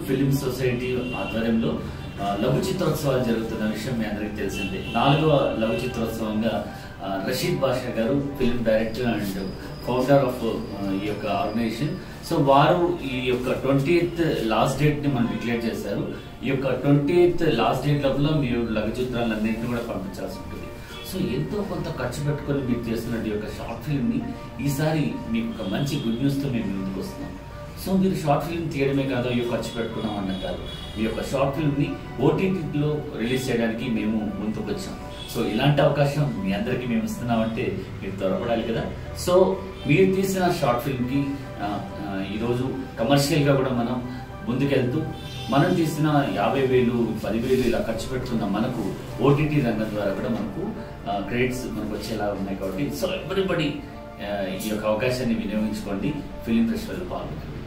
film society ఆధ్వర్యంలో ఆ, లఘు చిత్రోత్సవాలు జరుగుతున్న విషయం మీ అందరికీ తెలిసిందే నాలుగవ లఘు చిత్రోత్సవంగా ఆ, రషీద్ బాషా గారు film director and founder of ఈ యొక్క ఆర్గనైజేషన్ సో వారు ఈ యొక్క ట్వంటీ ఎయిత్ లాస్ట్ డేట్ ని మనం డిక్లేర్ చేశారు ఈ యొక్క ట్వంటీ ఎయిత్ లాస్ట్ డేట్ లోపల మీరు లఘు చిత్రాలన్నింటినీ కూడా పంపించాల్సి ఉంటుంది సో ఎంతో కొంత ఖర్చు పెట్టుకొని మీరు చేస్తున్న ఈ యొక్క షార్ట్ ఫిల్మ్ ని ఈసారి మీకు ఒక మంచి గుడ్ న్యూస్ తో మేము ముందుకు వస్తున్నాం సో మీరు షార్ట్ ఫిల్మ్ తీయడమే కాదు అయ్యో ఖర్చు పెట్టుకున్నాం అన్నది కాదు మీ యొక్క షార్ట్ ఫిల్మ్ ని ఓటీటీలో రిలీజ్ చేయడానికి మేము ముందుకు వచ్చాం సో ఇలాంటి అవకాశం మీ అందరికీ మేము ఇస్తున్నామంటే మీరు త్వరపడాలి కదా సో మీరు తీసిన షార్ట్ ఫిల్మ్ కి ఆ, ఆ, ఈరోజు కమర్షియల్ గా కూడా మనం ముందుకెళ్తూ మనం తీసిన యాభై వేలు పదివేలు ఇలా ఖర్చు పెడుతున్న మనకు ఓటీటీ రంగం ద్వారా కూడా మనకు క్రెడిట్స్ మనకు వచ్చేలా ఉన్నాయి కాబట్టి సో ఎవ్రీబడి ఈ యొక్క అవకాశాన్ని వినియోగించుకోండి ఫిలిం ఫెస్టివల్ పాల్గొంటుంది